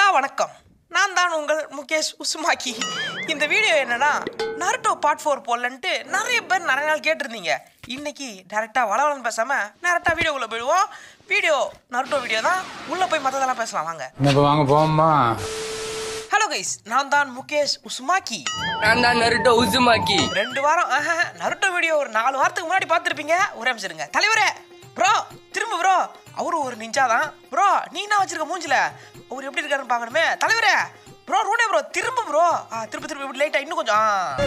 வணக்கம் நான் தான் உங்கள் முகேஷ் உசுமாக்கி இந்த வீடியோ என்னன்னா நருட்டோ பார்ட் ஃபோர் போடலன்ட்டு நிறைய பேர் நிறைய நாள் கேட்டிருந்தீங்க இன்னைக்கு டேரெக்டாக வளவலன்னு பேசாமல் டேரெக்டாக வீடியோக்குள்ளே போயிடுவோம் வீடியோ நருட்டோ வீடியோ தான் உள்ளே போய் மற்றதெல்லாம் பேசலாம் வாங்க இப்போ வாங்க போமா ஹலோ கைஸ் நான் தான் முகேஷ் உசுமாக்கி நான் தான் நருட்டோ உசுமாக்கி ரெண்டு வாரம் ஆஹா, நருட்டோ வீடியோ ஒரு நாலு வாரத்துக்கு முன்னாடி பார்த்துருப்பீங்க ஒரே நிமிஷம் இருங்க தலைவரே ப்ரோ திரும்ப ப்ரோ அவரு ஒரு நிஞ்சா தான் ப்ரோ நீ என்ன வச்சிருக்க மூஞ்சில அவர் எப்படி இருக்காருன்னு பார்க்கணுமே தலைவரே ப்ரோ ரூனே ப்ரோ திரும்ப ப்ரோ ஆ திரும்ப திரும்ப இப்படி லைட்டா இன்னும் கொஞ்சம்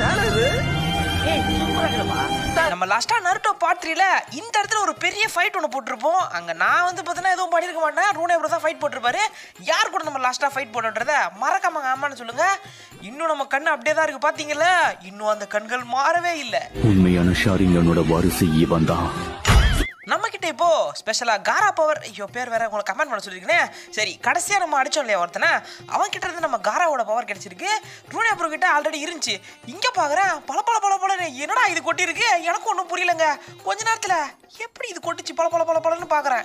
ஆ. நம்ம லாஸ்டா நருட்டோ பார்ட் த்ரீல இந்த இடத்துல ஒரு பெரிய ஃபைட் ஒன்று போட்டிருப்போம் அங்க நான் வந்து பார்த்தீங்கன்னா எதுவும் பண்ணியிருக்க மாட்டேன் ரூனே ப்ரோ தான் ஃபைட் போட்டிருப்பாரு யார் கூட நம்ம லாஸ்டா ஃபைட் போட்டுன்றத மறக்காம ஆமான்னு சொல்லுங்க இன்னும் நம்ம கண்ணு அப்படியே தான் இருக்கு பாத்தீங்களா இன்னும் அந்த கண்கள் மாறவே இல்லை உண்மையான ஷாரிங்கனோட வாரிசு இவன் தான் நம்ம கிட்ட இப்போ ஸ்பெஷலா காரா பவர் ஐயோ பேர் வேற உங்களுக்கு கமெண்ட் பண்ண சொல்லிருக்கேன் சரி கடைசியா நம்ம அடிச்சோம் இல்லையா ஒருத்தனை அவன் கிட்ட இருந்து நம்ம காராவோட பவர் கிடைச்சிருக்கு ரூனே ப்ரோ கிட்ட ஆல்ரெடி இருந்துச்சு இங்க பாக்குறேன் பல பல பல பல என்னடா இது கொட்டி இருக்கு எனக்கு ஒன்றும் புரியலங்க கொஞ்ச நேரத்துல எப்படி இது கொட்டிச்சு பல பல பல பலன்னு பாக்குறேன்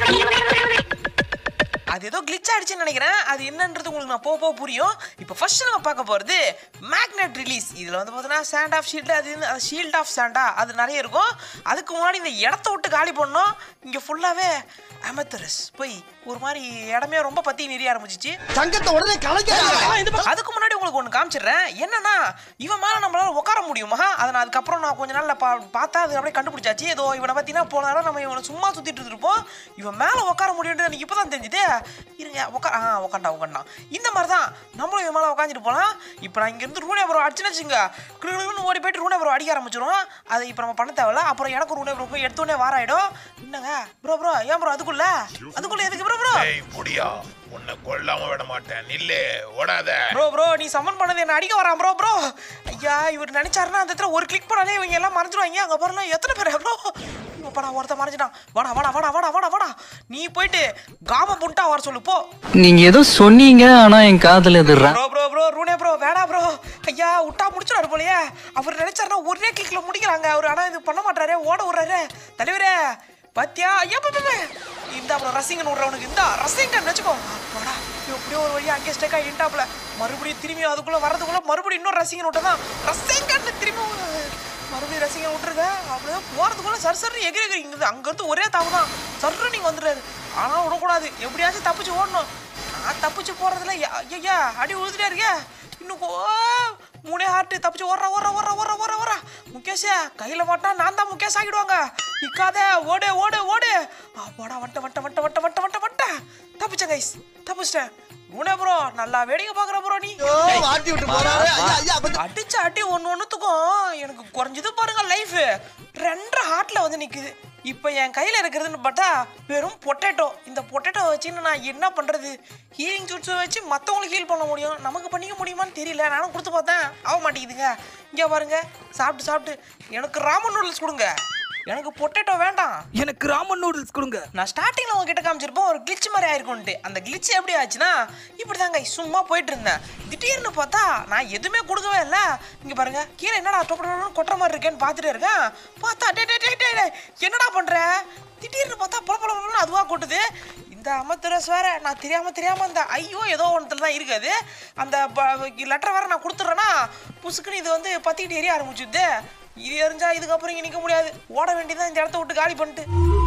அது ஏதோ கிளிச் ஆயிடுச்சுன்னு நினைக்கிறேன் அது என்னன்றது உங்களுக்கு நான் போக போக புரியும் இப்போ ஃபர்ஸ்ட் நம்ம பார்க்க போகிறது மேக்னெட் ரிலீஸ் இதில் வந்து பார்த்தீங்கன்னா சாண்ட் ஆஃப் ஷீல்டு அது அது ஷீல்ட் ஆஃப் சாண்டா அது நிறைய இருக்கும் அதுக்கு முன்னாடி இந்த இடத்த விட்டு காலி பண்ணோம் இங்கே ஃபுல்லாகவே அமெத்தரஸ் போய் ஒரு மாதிரி இடமே ரொம்ப பற்றி நெறிய ஆரம்பிச்சிச்சு தங்கத்தை உடனே கலைக்க அதுக்கு முன்னாடி உங்களுக்கு ஒன்று காமிச்சிடுறேன் என்னன்னா இவன் மேலே நம்மளால உட்கார முடியுமா அதை நான் அதுக்கப்புறம் நான் கொஞ்ச நாள்ல பா பார்த்தா அது அப்படியே கண்டுபிடிச்சாச்சு ஏதோ இவனை பார்த்தீங்கன்னா போன தடவை நம்ம இவனை சும்மா சுற்றிட்டு இருப்போம் இவன் மேலே உட்கார முடியும்னு எனக்கு இப்போ தான் தெரிஞ்சுது இருங்க உட்கா ஆ உட்காண்டா உட்காண்டா இந்த மாதிரி தான் நம்மளும் இவன் மேலே உட்காந்துட்டு போகலாம் இப்போ நான் இங்கேருந்து ரூனே ப்ரோ அடிச்சுன்னு வச்சுங்க கிளுன்னு ஓடி போயிட்டு ரூனே ப்ரோ அடிக்க ஆரம்பிச்சிடும் அதை இப்போ நம்ம பண்ண தேவையில்ல அப்புறம் எனக்கு ரூனே ப்ரோ போய் எடுத்தோடனே வாராயிடும் என்னங்க ப்ரோ ப்ரோ ஏன் ப்ரோ அதுக்குள்ள அதுக்குள்ள எதுக்கு ப்ரோ ப்ரோ ஏய் புடியா உன்னை கொல்லாம விட மாட்டேன் நில்லு ஓடாத ப்ரோ ப்ரோ நீ சம்மன் பண்ணது என்ன அடிக்க வரான் ப்ரோ ப்ரோ ஐயா இவர் நினைச்சாருன்னா அந்த இடத்துல ஒரு கிளிக் பண்ணாலே இவங்க எல்லாம் மறைஞ்சிருவாங்க அங்க பாருங்க எத்தனை பேர் ப்ரோ படா ஒருத்த மறைஞ்சிட்டான் வாடா வாடா வாடா வாடா வாடா வாடா நீ போயிட்டு காம புண்டா வர சொல்லு போ நீங்க ஏதோ சொன்னீங்க ஆனா என் காதுல எதிர்றா ப்ரோ ப்ரோ ப்ரோ ரூனே ப்ரோ வேடா ப்ரோ ஐயா விட்டா முடிச்சிடாரு போலயே அவர் நினைச்சாருன்னா ஒரே கிளிக்ல முடிக்கிறாங்க அவர் ஆனா இது பண்ண மாட்டாரு ஓட விடுறாரு தலைவரே பாத்தியா ஐயா பா, பா, பா. இந்த அப்புறம் ரசிங்கன் விடுறவனுக்கு இந்த ரசிங்கன் வச்சுக்கோ வாடா எப்படியோ ஒரு வழியா அங்கே ஸ்டேக் ஆகிட்டாப்ல மறுபடியும் திரும்பி அதுக்குள்ள வரதுக்குள்ள மறுபடியும் இன்னொரு ரசிங்கன் விட்டதான் ரசிங்கன் திரும்பி மறுபடியும் ரசிகன் விட்டுருங்க அப்படிதான் போறதுக்குள்ள சர் சர் எகிரி எகிரிங்குது அங்கிருந்து ஒரே தாவு தான் சர்ரு நீங்க வந்துடுறாரு ஆனா விடக்கூடாது எப்படியாச்சும் தப்பிச்சு ஓடணும் நான் தப்பிச்சு போறதுல யா- ஐயா அடி உழுதுட்டே இருக்கே இன்னும் கோ- மூணே ஹார்ட் தப்பிச்சு ஓடுறா ஓடுறா ஓடுறா ஓடுறா ஓடுறா ஓடுறா முகேஷே கையில மாட்டா நான் தான் முகேஷ் ஆகிடுவாங்க நிக்காத ஓடு ஓடு ஓடு போடா வட்ட வட்ட வட்ட வட்ட வட்ட வட்ட வட்ட தப்பிச்சேன் கைஸ் தப்பிச்சிட்டேன் ரூனே ப்ரோ நல்லா வேடிக்கை பாக்குற ப்ரோ நீ வாட்டி விட்டு போறாரு ஐயா ஐயா கொஞ்சம் அடிச்ச அடி ஒன்று ஒன்றுத்துக்கும் எனக்கு குறைஞ்சது பாருங்க லைஃப் ரெண்டரை ஹார்ட்ல வந்து நிக்குது இப்போ என் கையில் இருக்கிறதுன்னு பார்த்தா வெறும் பொட்டேட்டோ இந்த பொட்டேட்டோ வச்சுன்னு நான் என்ன பண்ணுறது ஹீலிங் சூட்ஸை வச்சு மற்றவங்களுக்கு ஹீல் பண்ண முடியும் நமக்கு பண்ணிக்க முடியுமான்னு தெரியல நானும் கொடுத்து பார்த்தேன் ஆக மாட்டேங்குதுங்க இங்கே பாருங்க சாப்பிட்டு சாப்பிட்டு எனக்கு ராமன் நூடுல்ஸ் கொடுங்க எனக்கு பொட்டேட்டோ வேண்டாம் எனக்கு ராமன் நூடுல்ஸ் கொடுங்க நான் ஸ்டார்டிங்ல உங்ககிட்ட காமிச்சிருப்போம் ஒரு கிளிச் மாதிரி ஆயிருக்கும்ட்டு அந்த கிளிச் எப்படி ஆச்சுன்னா இப்படி தாங்க சும்மா போயிட்டு இருந்தேன் திடீர்னு பார்த்தா நான் எதுவுமே கொடுக்கவே இல்லை இங்க பாருங்க கீழே என்னடா டொப்படன்னு கொட்டுற மாதிரி இருக்கேன்னு பார்த்துட்டே இருக்கேன் பார்த்தா டே டே டே டே டே, என்னடா பண்ற திடீர்னு பார்த்தா பல பல பலன்னு அதுவா கொட்டுது இந்த அமர்த்தரஸ் வேற நான் தெரியாம தெரியாம அந்த ஐயோ ஏதோ ஒன்றத்துல தான் இருக்குது அந்த லெட்டர் வேற நான் கொடுத்துட்றேன்னா புசுக்குன்னு இது வந்து பத்திக்கிட்டு எரிய ஆரம்பிச்சுது இது எரிஞ்சா இதுக்கப்புறம் இங்க நிக்க முடியாது ஓட வேண்டியதான் இந்த இடத்த விட்டு காலி பண்ணிட்டு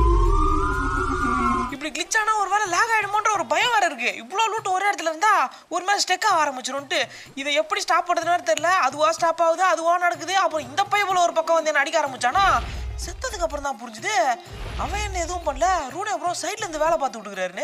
இப்படி glitch ஆனா ஒரு வேளை லேக் ஆயிடுமோன்ற ஒரு பயம் வேற இருக்கு இவ்வளோ லூட் ஒரே இடத்துல இருந்தா ஒரு மாதிரி ஸ்டெக் ஆக ஆரம்பிச்சிரும்ட்டு இதை எப்படி ஸ்டாப் பண்ணுறதுன்னு தெரியல அதுவா ஸ்டாப் ஆகுது அதுவா நடக்குது அப்புறம் இந்த பையன் ஒரு பக்கம் வந்து என்ன அடிக்க ஆரம்பிச்சானா செத்ததுக்கு அப்புறம் தான் புரிஞ்சுது அவன் என்ன எதுவும் பண்ணல ரூனே அப்புறம் சைட்ல இருந்து வேலை பார்த்து விட்டுக்கிறாருன்னு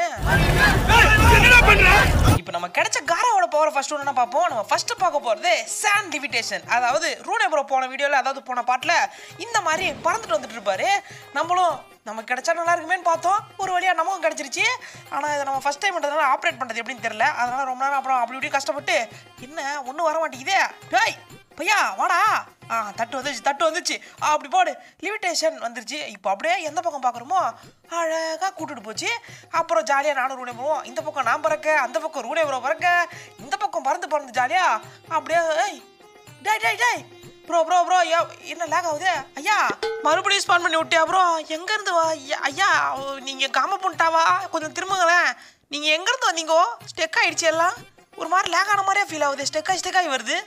இப்போ நம்ம கிடைச்ச காராவோட பவர் ஃபர்ஸ்ட் ஒன்று பார்ப்போம் நம்ம ஃபர்ஸ்ட் பார்க்க போகிறது சாண்ட் லிமிடேஷன் அதாவது ரூனே ப்ரோ போன வீடியோவில் அதாவது போன பாட்டில் இந்த மாதிரி பறந்துட்டு வந்துட்டு இருப்பாரு நம்மளும் நமக்கு கிடைச்சா நல்லா இருக்குமேன்னு பார்த்தோம் ஒரு வழியாக நமக்கும் கிடைச்சிருச்சு ஆனால் இதை நம்ம ஃபர்ஸ்ட் டைம் பண்ணுறதுனால ஆப்ரேட் பண்ணுறது எப்படின்னு தெரியல அதனால ரொம்ப நேரம் அப்புறம் அப்படி இப்படி கஷ்டப்பட்டு என்ன ஒன்றும் வர மாட்டேங்குதே டேய் பையா வாடா ஆ தட்டு வந்துச்சு தட்டு வந்துச்சு ஆ, அப்படி போடு லிமிட்டேஷன் வந்துருச்சு இப்போ அப்படியே எந்த பக்கம் பார்க்குறோமோ அழகாக கூட்டிட்டு போச்சு அப்புறம் ஜாலியாக நானும் ரூனே போவோம் இந்த பக்கம் நான் பறக்க அந்த பக்கம் ரூனே ப்ரோ பறக்க இந்த பக்கம் பறந்து பறந்து ஜாலியாக அப்படியே ஏய் டேய் டேய் டேய் ப்ரோ ப்ரோ ப்ரோ என்ன லேக் ஆகுது ஐயா மறுபடியும் ஸ்பான் பண்ணி விட்டியா ப்ரோ எங்கேருந்து வா ஐயா, ஐயா நீங்கள் காம பண்ணிட்டாவா கொஞ்சம் திரும்புங்களேன் நீங்கள் எங்கேருந்து வந்தீங்கோ ஸ்டெக் ஆயிடுச்சு எல்லாம் ஒரு மாதிரி லேக் ஆன மாதிரியே ஃபீல் ஆகுது ஸ்டெக் ஆகி ஸ்டெக் ஆகி வருது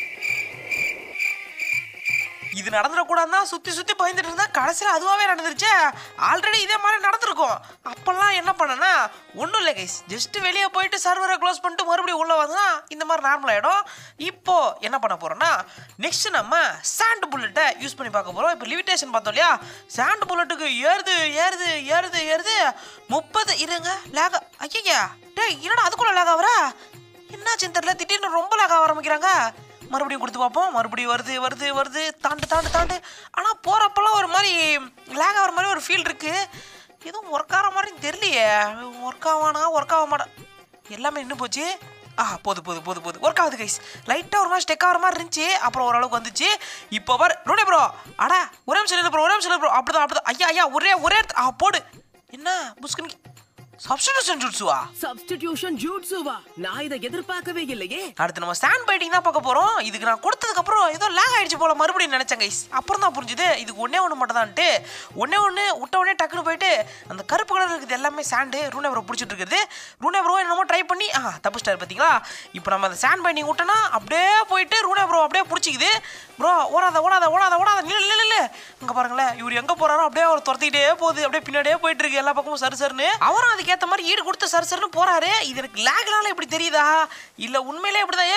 இது நடந்துடக்கூடாதுன்னு தான் சுற்றி சுற்றி பயந்துட்டு இருந்தா கடைசியில் அதுவாகவே நடந்துருச்சே ஆல்ரெடி இதே மாதிரி நடந்திருக்கும் அப்போல்லாம் என்ன பண்ணேன்னா ஒன்றும் இல்லை கைஸ் ஜஸ்ட் வெளியே போயிட்டு சர்வரை க்ளோஸ் பண்ணிட்டு மறுபடியும் உள்ளே வந்தா இந்த மாதிரி நார்மல் ஆகிடும் இப்போ என்ன பண்ண போகிறோன்னா நெக்ஸ்ட் நம்ம சாண்ட் புல்லட்டை யூஸ் பண்ணி பார்க்க போகிறோம் இப்போ லிமிடேஷன் பார்த்தோம் இல்லையா சாண்ட் புல்லட்டுக்கு ஏறுது ஏறுது ஏறுது ஏறுது முப்பது இருங்க லேக ஐயா டேய் என்னடா அதுக்குள்ள லேக ஆகுறா என்னாச்சுன்னு தெரியல திடீர்னு ரொம்ப லேக ஆரம்பிக்கிறாங்க மறுபடியும் கொடுத்து பார்ப்போம் மறுபடியும் வருது வருது வருது தாண்டு தாண்டு தாண்டு ஆனால் போகிறப்பெல்லாம் ஒரு மாதிரி லேக் ஆகிற மாதிரி ஒரு ஃபீல் இருக்குது எதுவும் ஒர்க் ஆகிற மாதிரி தெரியலையே ஒர்க் ஆவானா ஒர்க் ஆக மாட்டா எல்லாமே நின்று போச்சு ஆ போது போது போது போது ஒர்க் ஆகுது கைஸ் லைட்டாக ஒரு மாதிரி ஸ்டெக் ஆகிற மாதிரி இருந்துச்சு அப்புறம் ஓரளவுக்கு வந்துச்சு இப்போ பாரு ரோடே ப்ரோ அடா ஒரே நிமிஷம் இல்லை ப்ரோ ஒரே நிமிஷம் ப்ரோ அப்படிதான் அப்படிதான் ஐயா ஐயா ஒரே ஒரே இடத்து- ஆ போடு என்ன புஸ்கன் சப்ஸ்டியூஷன் ஜுட்ஸுவா சப்ஸ்டிடியூஷன் ஜூட்ஸுவா நான் இதை எதிர்பார்க்கவே இல்லையே அடுத்து நம்ம ஸ்டாண்ட் பைட்டிங் தான் பார்க்க போறோம் இதுக்கு நான் கொடுத்ததுக்கு அப்புறம் ஏதோ லேக் ஆயிடுச்சு போல மறுபடியும் நினைச்சேன் கைஸ் அப்புறம் தான் புரிஞ்சுது இதுக்கு ஒண்ணே ஒன்று மட்டும் தான்ட்டு ஒண்ணே ஒன்று விட்ட உடனே டக்குன்னு போயிட்டு அந்த கருப்பு கலர் இருக்குது எல்லாமே சாண்டு ரூனே ப்ரோ பிடிச்சிட்டு இருக்குது ரூனே ப்ரோ என்னமோ ட்ரை பண்ணி ஆ தப்பு ஸ்டார் பார்த்தீங்களா இப்போ நம்ம அந்த ஸ்டாண்ட் பைட்டிங் விட்டோன்னா அப்படியே போயிட்டு ரூனே ப்ரோ அப்படியே பிடிச்சிக்குது ப்ரோ ஓடாத ஓடாத ஓடாத ஓடாத நில்லு நில்லு நில்லு அங்கே பாருங்களேன் இவர் எங்கே போறாரோ அப்படியே அவர் துரத்திக்கிட்டே போகுது அப்படியே பின்னாடியே போயிட்டு இருக்கு எல்லா பக்கமும் சரு சருன்னு அவரும் அதுக்கேற்ற மாதிரி ஈடு கொடுத்து சரு சருன்னு போறாரு இது எனக்கு லேக்னால இப்படி தெரியுதா இல்லை உண்மையிலே இப்படிதான்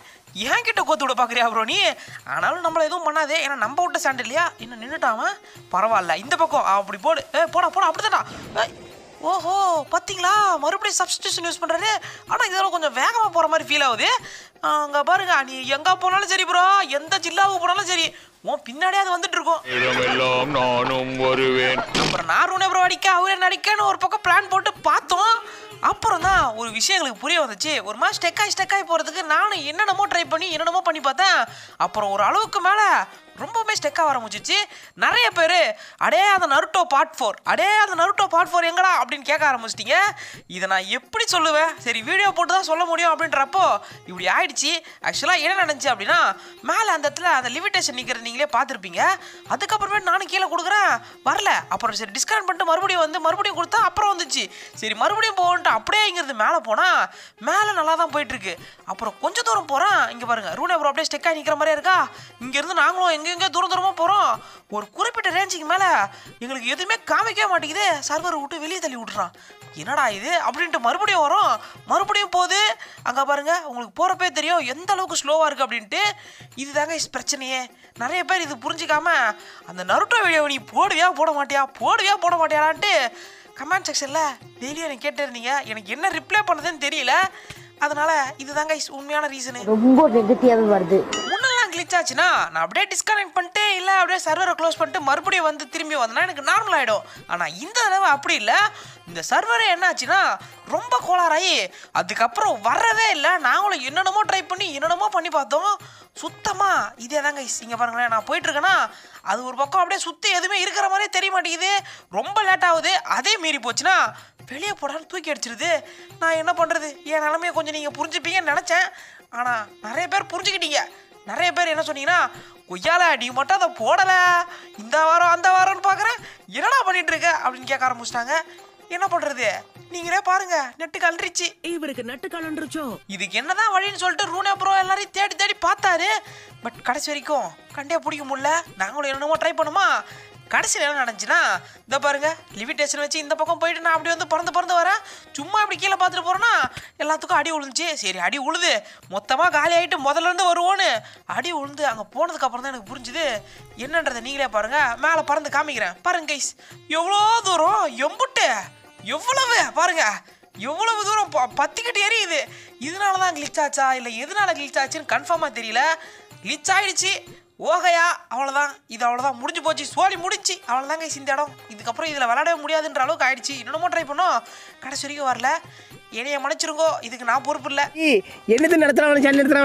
ஏ ஏன் கிட்ட கோத்து விட பார்க்குறியா ப்ரோ நீ ஆனாலும் நம்மள எதுவும் பண்ணாதே ஏன்னா நம்ம விட்ட சாண்ட் இல்லையா என்ன நின்றுட்டாவன் பரவாயில்ல இந்த பக்கம் அப்படி போடு ஏ போடா போடா அப்படிதான்டா ஏய், ஓஹோ பார்த்தீங்களா மறுபடியும் சப்ஸ்டியூஷன் யூஸ் பண்ணுறாரு ஆனால் இதெல்லாம் கொஞ்சம் வேகமாக போகிற மாதிரி ஃபீல் ஆகுது அங்கே பாருங்க நீ எங்கே போனாலும் சரி ப்ரோ எந்த ஜில்லாவுக்கு போனாலும் சரி உன் பின்னாடியே அது வந்துட்டு இருக்கும் இடமெல்லாம் நானும் வருவேன் அப்புறம் நான் ரூனே ப்ரோ அடிக்க அவரே நடிக்கன்னு ஒரு பக்கம் பிளான் போட்டு பார்த்தோம் அப்புறம் தான் ஒரு விஷயம் எங்களுக்கு புரிய வந்துச்சு ஒரு மாதிரி ஸ்டெக்காய் ஸ்டெக்காய் போகிறதுக்கு நானும் என்னென்னமோ ட்ரை பண்ணி என்னென்னமோ பண்ணி பார்த்தேன் அப்புறம் ஒரு அளவுக்கு மேலே ரொம்பவுமே ஸ்டெக்காக ஆரம்பிச்சிச்சு நிறைய பேர் அடே அந்த நருட்டோ பார்ட் ஃபோர் அடே அந்த நருட்டோ பார்ட் ஃபோர் எங்கடா அப்படின்னு கேட்க ஆரம்பிச்சிட்டிங்க இதை நான் எப்படி சொல்லுவேன் சரி வீடியோ போட்டு தான் சொல்ல முடியும் அப்படின்றப்போ இப்படி ஆயிடுச்சு ஆக்சுவலாக என்ன நடந்துச்சு அப்படின்னா மேலே அந்த இடத்துல அந்த லிமிடேஷன் நிற்கிறது நீங்களே பார்த்துருப்பீங்க அதுக்கப்புறமேட்டு நானும் கீழே கொடுக்குறேன் வரல அப்புறம் சரி டிஸ்கவுண்ட் பண்ணிட்டு மறுபடியும் வந்து மறுபடியும் கொடுத்தா அப்புறம் வந்துச்சு சரி மறுபடியும் போகன்ட்டு அப்படியே இங்கிருந்து மேலே போனால் மேலே நல்லா தான் போயிட்டுருக்கு அப்புறம் கொஞ்சம் தூரம் போகிறேன் இங்கே பாருங்க ரூனே அப்புறம் அப்படியே ஸ்டெக்காக நிற்கிற மாதிரியே இருக்கா இங்கேருந்து நாங்களும் எங்கெங்கே தூரம் தூரமாக போகிறோம் ஒரு குறிப்பிட்ட ரேஞ்சுக்கு மேலே எங்களுக்கு எதுவுமே காமிக்கவே மாட்டேங்குது சர்வர் விட்டு வெளியே தள்ளி விட்டுறான் என்னடா இது அப்படின்ட்டு மறுபடியும் வரும் மறுபடியும் போகுது அங்கே பாருங்க உங்களுக்கு போகிறப்பே தெரியும் எந்த அளவுக்கு ஸ்லோவாக இருக்குது அப்படின்ட்டு இதுதாங்க இஸ் பிரச்சனையே நிறைய பேர் இது புரிஞ்சிக்காம அந்த நருட்டோ வீடியோ நீ போடுவியா போட மாட்டியா போடுவியா போட மாட்டியாடான்ட்டு கமெண்ட் செக்ஷனில் டெய்லியும் எனக்கு கேட்டே இருந்தீங்க எனக்கு என்ன ரிப்ளை பண்ணதுன்னு தெரியல அதனால இதுதாங்க is உண்மையான ரீசனு ரொம்ப நெகட்டிவாகவே வருது முன்னெல்லாம் கிளிச் ஆச்சுன்னா நான் அப்படியே டிஸ்கனெக்ட் பண்ணிட்டு இல்லை அப்படியே சர்வரை க்ளோஸ் பண்ணிட்டு மறுபடியும் வந்து திரும்பி வந்தேன்னா எனக்கு நார்மல் ஆகிடும் ஆனால் இந்த தடவை அப்படி இல்லை இந்த சர்வரே என்ன ஆச்சுன்னா ரொம்ப கோளாறாகி அதுக்கப்புறம் வரவே இல்லை நாங்களும் என்னென்னமோ ட்ரை பண்ணி என்னென்னமோ பண்ணி பார்த்தோம் சுத்தமாக இதே தாங்க இங்கே பாருங்களேன் நான் போயிட்டு இருக்கேன்னா அது ஒரு பக்கம் அப்படியே சுற்றி எதுவுமே இருக்கிற மாதிரியே தெரிய மாட்டேங்குது ரொம்ப லேட் ஆகுது அதே மீறி போச்சுன்னா வெளியே போடான்னு தூக்கி அடிச்சிருது நான் என்ன பண்ணுறது என் நிலமையை கொஞ்சம் நீங்கள் புரிஞ்சுப்பீங்கன்னு நினச்சேன் ஆனால் நிறைய பேர் புரிஞ்சுக்கிட்டீங்க நிறைய பேர் என்ன சொன்னீங்கன்னா கொய்யால நீ மட்டும் அதை போடலை இந்த வாரம் அந்த வாரம்னு பார்க்குறேன் என்னடா பண்ணிட்டு இருக்க அப்படின்னு கேட்க ஆரம்பிச்சிட்டாங்க என்ன பண்ணுறது நீங்களே பாருங்க நெட்டு கலரிச்சு இவருக்கு நட்டு கலண்டுருச்சோ இதுக்கு என்னதான் வழின்னு சொல்லிட்டு ரூனே ப்ரோ எல்லாரையும் தேடி தேடி பார்த்தாரு பட் கடைசி வரைக்கும் கண்டே பிடிக்க முடியல நாங்களும் என்னென்னமோ ட்ரை பண்ணுமா கடைசியில் என்ன நடந்துச்சுன்னா இந்த பாருங்க லிமிடேஷன் வச்சு இந்த பக்கம் போயிட்டு நான் அப்படி வந்து பறந்து பறந்து வரேன் சும்மா இப்படி கீழே பார்த்துட்டு போறேன்னா எல்லாத்துக்கும் அடி விழுந்துச்சு சரி அடி உழுது மொத்தமாக காலி ஆகிட்டு முதல்ல இருந்து வருவோன்னு அடி உழுந்து அங்கே போனதுக்கு அப்புறம் தான் எனக்கு புரிஞ்சுது என்னன்றதை நீங்களே பாருங்க மேலே பறந்து காமிக்கிறேன் பாருங்க கைஸ் எவ்வளோ தூரம் எம்புட்டு எவ்வளவு பாருங்க எவ்வளவு தூரம் ப- பத்திக்கிட்டு எரியுது இதனால தான் கிளிச் ஆச்சா இல்லை எதனால கிளிச் ஆச்சுன்னு கன்ஃபார்மாக தெரியல கிளிச் ஆயிடுச்சு ஓகையா அவ்வளோதான் இது அவ்வளோதான் முடிஞ்சு போச்சு சோழி முடிச்சு அவ்வளோதாங்க இந்த இடம் இதுக்கப்புறம் இதில் விளையாடவே முடியாதுன்ற அளவுக்கு ஆயிடுச்சு இன்னமும் ட்ரை பண்ணோம் கடைசி வரைக்கும் வரல என்னைய மன்னிச்சிருங்கோ இதுக்கு நான் பொறுப்பு இல்லை என்னது நடத்துறவன சேனல் நடத்துறவன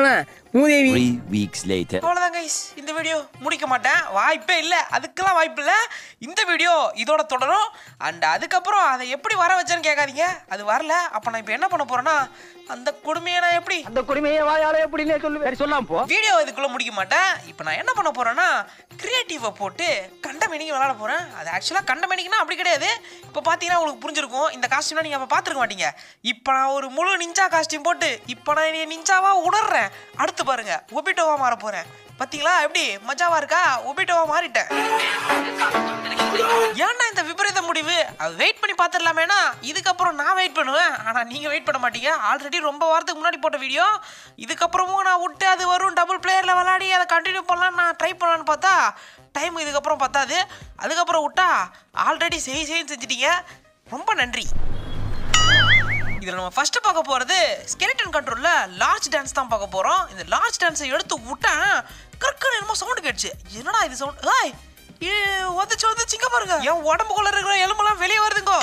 மூதேவி Three weeks later. அவ்வளோதான் கைஸ் இந்த வீடியோ முடிக்க மாட்டேன் வாய்ப்பே இல்லை அதுக்கெல்லாம் வாய்ப்பு இல்லை இந்த வீடியோ இதோட தொடரும் அண்ட் அதுக்கப்புறம் அதை எப்படி வர வச்சேன்னு கேட்காதீங்க அது வரல அப்போ நான் இப்போ என்ன பண்ண போறேன்னா அந்த கொடுமையை நான் எப்படி அந்த கொடுமையை வாயால எப்படின்னே சொல்லு சரி சொல்லாம் போ வீடியோ இதுக்குள்ள முடிக்க மாட்டேன் இப்போ நான் என்ன பண்ண போறேன்னா கிரியேட்டிவை போட்டு கண்ட மெனிக்கு விளாட போறேன் அது ஆக்சுவலாக கண்ட மெனிக்குனா அப்படி கிடையாது இப்போ பார்த்தீங்கன்னா உங்களுக்கு புரிஞ்சிருக்கும் இந்த காஸ்டியூம்லாம் நீங்கள் அப்போ பார்த்துருக்க மாட்டீங்க இப்போ நான் ஒரு முழு நிஞ்சா காஸ்டியூம் போட்டு இப்போ நான் என்னைய நிஞ்சாவா உணர்றேன் அடுத்து பாருங்க ஒபிட்டோவா மாற போறேன் பார்த்தீங்களா எப்படி மஜாவா இருக்கா ஒபிட்டோவா மாறிட்டேன் ஏன்னா இந்த விபரீத முடிவு அது வெயிட் பண்ணி பார்த்துடலாமேனா இதுக்கப்புறம் நான் வெயிட் பண்ணுவேன் ஆனால் நீங்கள் வெயிட் பண்ண மாட்டீங்க ஆல்ரெடி ரொம்ப வாரத்துக்கு முன்னாடி போட்ட வீடியோ இதுக்கப்புறமும் நான் விட்டு அது வரும் டபுள் பிளேயரில் விளாடி அதை கண்டினியூ பண்ணலாம் நான் ட்ரை பண்ணலான்னு பார்த்தா டைம் இதுக்கப்புறம் பத்தாது அதுக்கப்புறம் விட்டா ஆல்ரெடி செய் செய்ன்னு செஞ்சிட்டீங்க ரொம்ப நன்றி இதில் நம்ம ஃபர்ஸ்ட் பார்க்க போகிறது ஸ்கெலிட்டன் கண்ட்ரோலில் லார்ஜ் டான்ஸ் தான் பார்க்க போகிறோம் இந்த லார்ஜ் டான்ஸை எடுத்து விட்டேன் கற்கன்னு என்னமோ சவுண்டு கேட்டுச்சு என்னடா இது சவுண்ட் ஏய் இது உதச்சு உதச்சு இங்க பாருங்க என் உடம்புக்குள்ள இருக்கிற எலும்பெல்லாம் வெளியே வருதுங்கோ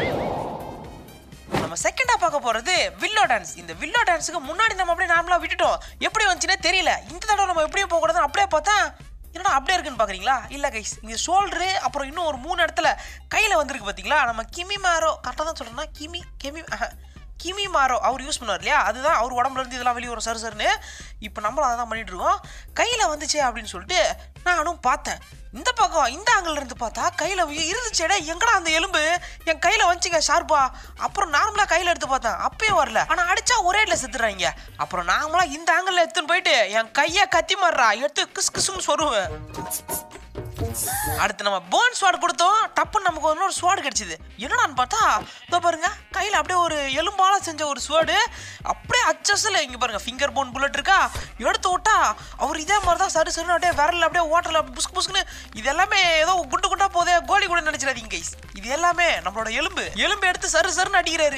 நம்ம செகண்டா பார்க்க போறது வில்லோ டான்ஸ் இந்த வில்லோ டான்ஸுக்கு முன்னாடி நம்ம அப்படியே நார்மலா விட்டுட்டோம் எப்படி வந்துச்சுன்னே தெரியல இந்த தடவை நம்ம எப்படியும் போக கூடாதுன்னு அப்படியே பார்த்தா என்னடா அப்படியே இருக்குன்னு பாக்குறீங்களா இல்ல கைஸ் இங்க ஷோல்டரு அப்புறம் இன்னும் ஒரு மூணு இடத்துல கையில வந்திருக்கு பாத்தீங்களா நம்ம கிமி மாரோ கரெக்டாக தான் சொல்றேன்னா கிமி கெமி ஆஹா. கிமி மாரோ அவர் யூஸ் பண்ணுவார் இல்லையா அதுதான் அவர் உடம்புல இருந்து இதெல்லாம் வெளியே வரும் சரு சருன்னு இப்போ நம்மளும் அதை தான் பண்ணிட்டு இருக்கோம் கையில் வந்துச்சே அப்படின்னு சொல்லிட்டு நானும் பார்த்தேன் இந்த பக்கம் இந்த ஆங்கிள் இருந்து பார்த்தா கையில் இருந்துச்சேடே எங்கடா அந்த எலும்பு என் கையில் வந்துச்சுங்க ஷார்ப்பா அப்புறம் நார்மலாக கையில் எடுத்து பார்த்தேன் அப்பயும் வரல ஆனால் அடிச்சா ஒரே இல்லை செத்துறாங்க அப்புறம் நார்மலாக இந்த ஆங்கிளில் எடுத்துன்னு போயிட்டு என் கையை கத்தி மாறுறா எடுத்து கிஸ் கிசுன்னு சொருவேன் அடுத்து நம்ம போன் ஸ்வாட் கொடுத்தோம் டப்புன்னு நமக்கு இன்னொரு ஸ்வாட் கிடைச்சிது என்னடான்னு பார்த்தா இதோ பாருங்க கையில் அப்படியே ஒரு எலும்பால செஞ்ச ஒரு ஸ்வாடு அப்படியே அச்சஸில் இங்கே பாருங்க ஃபிங்கர் போன் புல்லட் இருக்கா எடுத்து விட்டா அவர் இதே மாதிரி தான் சரி சரி அப்படியே விரல் அப்படியே ஓட்டல அப்படி புஸ்கு புஸ்குன்னு இது எல்லாமே ஏதோ குண்டு குண்டா போதே கோலி கூட நினைச்சிடாதீங்க கைஸ் இது எல்லாமே நம்மளோட எலும்பு எலும்பு எடுத்து சரு சருன்னு அடிக்கிறாரு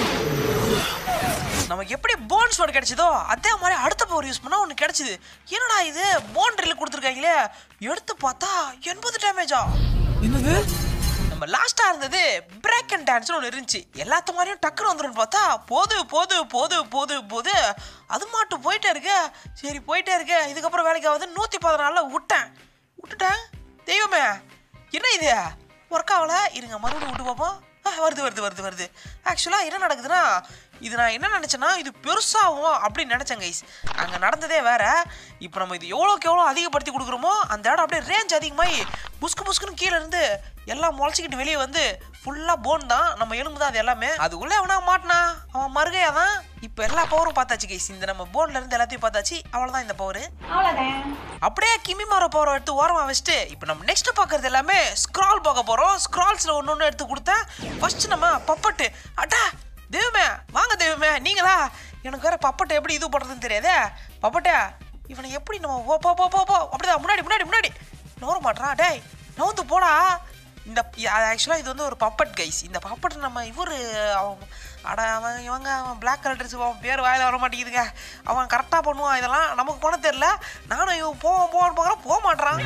நமக்கு எப்படி போன் ஸ்வாட் கிடைச்சதோ அதே மாதிரி அடுத்த பவர் யூஸ் பண்ணா ஒன்று கிடைச்சது என்னடா இது போன் ட்ரில் கொடுத்துருக்காங்களே எடுத்து பார்த்தா எண்பது டேமேஜா என்னது நம்ம லாஸ்டா இருந்தது பிரேக் அண்ட் டான்ஸ்னு ஒன்று இருந்துச்சு எல்லாத்த மாதிரியும் டக்குன்னு வந்துடும் பார்த்தா போது போது போது போது போது அது மட்டும் போயிட்டே இருக்கு சரி போயிட்டே இருக்கு இதுக்கப்புறம் வேலைக்கு ஆகுது நூற்றி பதினாலில் விட்டேன் விட்டுட்டேன் தெய்வமே என்ன இது ஒர்க் ஆகல இருங்க மறுபடியும் விட்டு பார்ப்போம் ஆ, வருது வருது வருது வருது ஆக்சுவலாக என்ன நடக்குதுன்னா இது நான் என்ன நினச்சேன்னா இது பெருசாகும் அப்படின்னு நினச்சேன் கைஸ் அங்கே நடந்ததே வேற இப்போ நம்ம இது எவ்வளோக்கு எவ்வளோ அதிகப்படுத்தி கொடுக்குறோமோ அந்த இடம் அப்படியே ரேஞ்ச் அதிகமாகி புஸ்கு புஸ்குன்னு கீழே இருந்து எல்லாம் முளைச்சிக்கிட்டு வெளியே வந்து ஃபுல்லாக போன் தான் நம்ம எலும்பு தான் அது எல்லாமே அதுக்குள்ளே அவனா மாட்டினா அவன் மறுகையா தான் இப்போ எல்லா பவரும் பார்த்தாச்சு கைஸ் இந்த நம்ம போன்ல இருந்து எல்லாத்தையும் பார்த்தாச்சு அவ்வளோதான் இந்த பவர் அப்படியே கிமி மாற பவர் எடுத்து ஓரமா வச்சுட்டு இப்போ நம்ம நெக்ஸ்ட் பார்க்கறது எல்லாமே ஸ்க்ரால் பார்க்க போறோம் ஸ்க்ரால்ஸ்ல ஒன்று ஒன்று எடுத்து கொடுத்தேன் ஃபர்ஸ்ட் நம்ம பப்பட்டு அட்டா தெய்வமே வாங்க தெய்வமே நீங்களா எனக்கு வேற பப்பட்டை எப்படி இது பண்றதுன்னு தெரியாதே பப்பட்டே இவனை எப்படி நம்ம போ போ போ போ போ அப்படிதான் முன்னாடி முன்னாடி முன்னாடி நோர மாட்டான் டேய் நவுந்து போடா இந்த ஆக்சுவலாக இது வந்து ஒரு பப்பட் கைஸ் இந்த பப்பட் நம்ம இவர் அவன் அட அவன் இவங்க அவன் பிளாக் கலர் ட்ரெஸ் அவன் பேர் வாயில வர மாட்டேங்குதுங்க அவன் கரெக்டாக பண்ணுவான் இதெல்லாம் நமக்கு பண்ண தெரியல நானும் இவன் போவான் போவான்னு பார்க்குறேன் போக மாட்றான்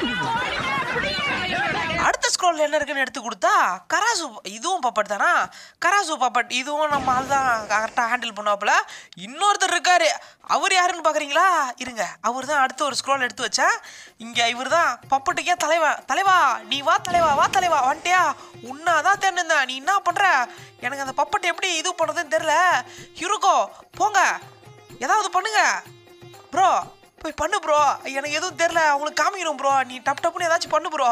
அடுத்த ஸ்க்ரோல் என்ன இருக்குன்னு எடுத்து கொடுத்தா கராசு இதுவும் பப்பட் தானா கராசு பப்பட் இதுவும் நம்ம ஆள் தான் கரெக்டாக ஹேண்டில் பண்ணுவாப்புல இன்னொருத்தர் இருக்காரு அவர் யாருன்னு பார்க்குறீங்களா இருங்க அவர் தான் அடுத்த ஒரு ஸ்க்ரோல் எடுத்து வச்சேன் இங்கே இவர் தான் பப்பட்டுக்கே தலைவா தலைவா நீ வா தலைவா வா தலைவா வந்துட்டியா உன்னாதான் தேர்ந்தேன் நீ என்ன பண்ணுற எனக்கு அந்த பப்பட்டு எப்படி இது பண்ணுறதுன்னு தெரில ஹிருக்கோ போங்க ஏதாவது பண்ணுங்க ப்ரோ போய் பண்ணு ப்ரோ எனக்கு எதுவும் தெரில அவங்களுக்கு காமிக்கணும் ப்ரோ நீ டப் டப்புன்னு ஏதாச்சும் பண்ணு ப்ரோ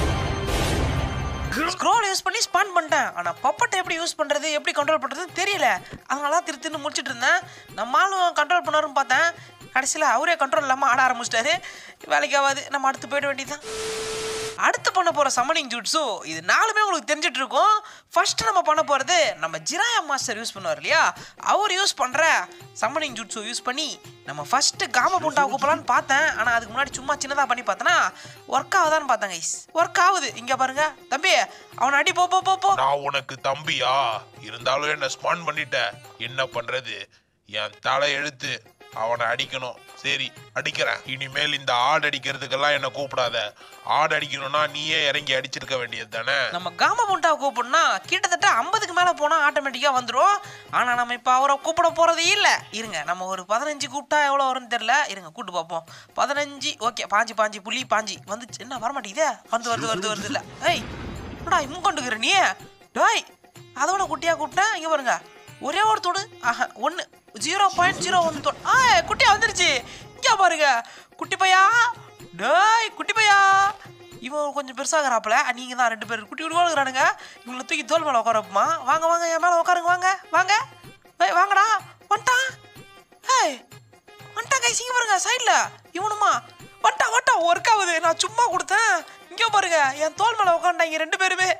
ஸ்க்ரோல் யூஸ் பண்ணி ஸ்பான் பண்ணிட்டேன் ஆனால் பப்பட்டை எப்படி யூஸ் பண்ணுறது எப்படி கண்ட்ரோல் பண்ணுறதுன்னு தெரியல அதனால தான் திரு திருன்னு முடிச்சிட்டு இருந்தேன் நம்ம ஆளும் கண்ட்ரோல் பண்ணாருன்னு பார்த்தேன் கடைசியில் அவரே கண்ட்ரோல் இல்லாமல் ஆட ஆரம்பிச்சிட்டாரு வேலைக்கு ஆகாது நம்ம அடுத்து போயிட வேண்டியதுதான் அடுத்து பண்ண போகிற சம்மனிங் ஜூட்ஸு இது நாலுமே உங்களுக்கு தெரிஞ்சிட்டு இருக்கும் ஃபர்ஸ்ட் நம்ம பண்ண போகிறது நம்ம ஜிராயா மாஸ்டர் யூஸ் பண்ணுவார் இல்லையா அவர் யூஸ் பண்ணுற சம்மனிங் ஜூட்ஸு யூஸ் பண்ணி நம்ம ஃபஸ்ட்டு காம புண்டா கூப்பலான்னு பார்த்தேன் ஆனால் அதுக்கு முன்னாடி சும்மா சின்னதாக பண்ணி பார்த்தேன்னா ஒர்க் ஆகுதான்னு பார்த்தேன் கைஸ் ஒர்க் ஆகுது இங்கே பாருங்க தம்பி அவனை அடி போ போ போ போ நான் உனக்கு தம்பியா இருந்தாலும் என்ன ஸ்பான் பண்ணிட்ட என்ன பண்றது என் தலை எழுத்து அவனை அடிக்கணும் சரி அடிக்கிறேன் இனிமேல் இந்த ஆடு அடிக்கிறதுக்கெல்லாம் என்ன கூப்பிடாத ஆடு அடிக்கணும்னா நீயே இறங்கி அடிச்சிருக்க வேண்டியது தானே நம்ம காம முண்டாவை கூப்பிடனா கிட்டத்தட்ட ஐம்பதுக்கு மேலே போனால் ஆட்டோமேட்டிக்காக வந்துடும் ஆனால் நம்ம இப்போ அவரை கூப்பிட போகிறதே இல்லை இருங்க நம்ம ஒரு பதினஞ்சு கூப்பிட்டா எவ்வளோ வரும்னு தெரில இருங்க கூப்பிட்டு பார்ப்போம் பதினஞ்சு ஓகே பாஞ்சு பாஞ்சு புள்ளி பாஞ்சு வந்துச்சு என்ன வரமாட்டேங்குதே வந்து வருது வருது வருது இல்லை ஏய் என்னடா இம்மு கொண்டுக்கிற நீ டேய் அதோட குட்டியாக கூப்பிட்டேன் இங்கே பாருங்க ஒரே ஒரு தொடு ஆஹா ஒன்று ஜீரோ பாயிண்ட் ஜீரோ ஒன்று தொடு ஆ குட்டியா வந்துருச்சு இங்கே பாருங்க குட்டி பையா டேய் குட்டி பையா இவன் கொஞ்சம் பெருசாகிறாப்புல நீங்க தான் ரெண்டு பேர் குட்டி குட்டி இருக்கிறானுங்க இவங்களை தூக்கி தோல் மேலே உட்காரப்புமா வாங்க வாங்க என் மேலே உட்காருங்க வாங்க வாங்க ஏய் வாங்கடா வந்துட்டான் ஏய் வந்துட்டான் கை சிங்க பாருங்க சைடில் இவனுமா வட்டா வட்டா ஒர்க் ஆகுது நான் சும்மா கொடுத்தேன் இங்கே பாருங்க என் தோல் மேலே உட்காந்துட்டாங்க ரெண்டு பேருமே